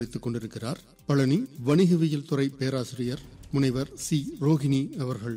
வைத்துக் கொண்டிருக்கிறார் பழனி வணிகவியல் துறை பேராசிரியர் முனைவர் சி ரோகிணி அவர்கள்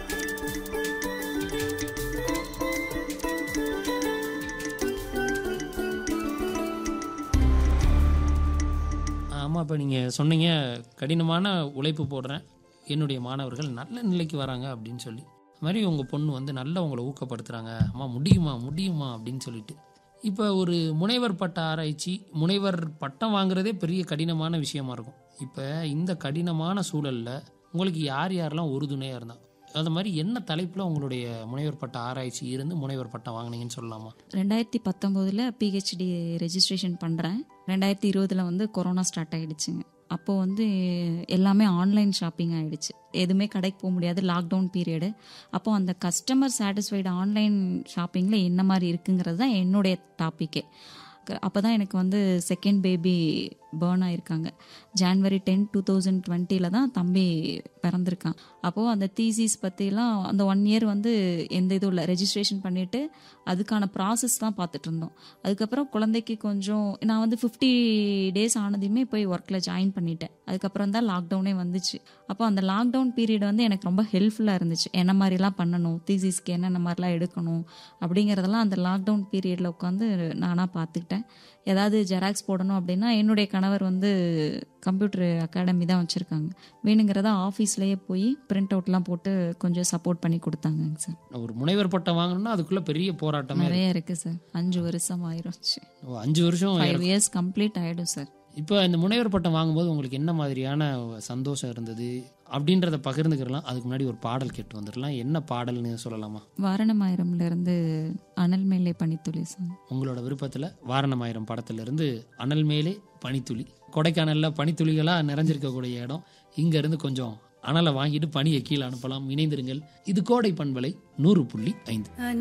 ஆமாம் இப்போ நீங்கள் சொன்னீங்க கடினமான உழைப்பு போடுறேன் என்னுடைய மாணவர்கள் நல்ல நிலைக்கு வராங்க அப்படின்னு சொல்லி அது மாதிரி உங்கள் பொண்ணு வந்து நல்லா உங்களை ஊக்கப்படுத்துகிறாங்க அம்மா முடியுமா முடியுமா அப்படின்னு சொல்லிட்டு இப்போ ஒரு முனைவர் பட்ட ஆராய்ச்சி முனைவர் பட்டம் வாங்குறதே பெரிய கடினமான விஷயமா இருக்கும் இப்போ இந்த கடினமான சூழலில் உங்களுக்கு யார் யாரெல்லாம் உறுதுணையாக இருந்தா அது மாதிரி என்ன தலைப்பில் உங்களுடைய முனைவர் பட்ட ஆராய்ச்சி இருந்து முனைவர் பட்டம் வாங்குனீங்கன்னு சொல்லலாமா ரெண்டாயிரத்தி பத்தொம்போதில் பிஹெச்டி ரெஜிஸ்ட்ரேஷன் பண்ணுறேன் ரெண்டாயிரத்தி இருபதில் வந்து கொரோனா ஸ்டார்ட் ஆகிடுச்சுங்க அப்போது வந்து எல்லாமே ஆன்லைன் ஷாப்பிங் ஆகிடுச்சு எதுவுமே கடைக்கு போக முடியாது லாக்டவுன் பீரியடு அப்போது அந்த கஸ்டமர் சாட்டிஸ்ஃபைடு ஆன்லைன் ஷாப்பிங்கில் என்ன மாதிரி இருக்குங்கிறது தான் என்னுடைய டாப்பிக்கே அப்போ தான் எனக்கு வந்து செகண்ட் பேபி பேர்ன் ஆயிருக்காங்க ஜான்வரி டென் டூ தௌசண்ட் டுவெண்ட்டியில் தான் தம்பி பிறந்திருக்கான் அப்போது அந்த தீசிஸ் பற்றிலாம் அந்த ஒன் இயர் வந்து எந்த இதுவும் இல்லை ரெஜிஸ்ட்ரேஷன் பண்ணிவிட்டு அதுக்கான ப்ராசஸ் தான் பார்த்துட்டு இருந்தோம் அதுக்கப்புறம் குழந்தைக்கு கொஞ்சம் நான் வந்து ஃபிஃப்டி டேஸ் ஆனதையுமே போய் ஒர்க்கில் ஜாயின் பண்ணிட்டேன் அதுக்கப்புறம் தான் லாக்டவுனே வந்துச்சு அப்போ அந்த லாக்டவுன் பீரியட் வந்து எனக்கு ரொம்ப ஹெல்ப்ஃபுல்லாக இருந்துச்சு என்ன மாதிரிலாம் பண்ணணும் தீசிஸ்க்கு என்னென்ன மாதிரிலாம் எடுக்கணும் அப்படிங்கிறதெல்லாம் அந்த லாக்டவுன் பீரியடில் உட்காந்து நானாக பார்த்துக்கிட்டேன் ஏதாவது ஜெராக்ஸ் போடணும் அப்படின்னா என்னுடைய கணவர் வந்து கம்ப்யூட்டர் அகாடமி தான் வச்சுருக்காங்க வேணுங்கிறத ஆஃபீஸ்லேயே போய் பிரிண்ட் அவுட்லாம் போட்டு கொஞ்சம் சப்போர்ட் பண்ணி கொடுத்தாங்கங்க சார் ஒரு முனைவர் பட்டம் வாங்கணும்னா அதுக்குள்ளே பெரிய போராட்டமே இருக்கு. நிறைய இருக்குது சார் அஞ்சு வருஷம் ஆயிருச்சு ஓ, அஞ்சு வருஷம் ஃபைவ் இயர்ஸ் கம்ப்ளீட் ஆகிடும் சார் இப்போ இந்த முனைவர் பட்டம் வாங்கும்போது உங்களுக்கு என்ன மாதிரியான சந்தோஷம் இருந்தது அப்படின்றத பகிர்ந்துக்கிறலாம் அதுக்கு முன்னாடி ஒரு பாடல் கேட்டு வந்துடலாம் என்ன பாடல்னு சொல்லலாமா வாரணமாயிரம்ல இருந்து அனல் மேலே பனித்துளி சார் உங்களோட விருப்பத்தில் வாரணமாயிரம் படத்திலிருந்து அனல் மேலே பனித்துளி கொடைக்கானலில் பனித்துளிகளாக நிறைஞ்சிருக்கக்கூடிய இடம் இங்கேருந்து கொஞ்சம் அனலை வாங்கிட்டு பனியை கீழே அனுப்பலாம் இணைந்திருங்கள் இது கோடை பண்பலை நூறு புள்ளி ஐந்து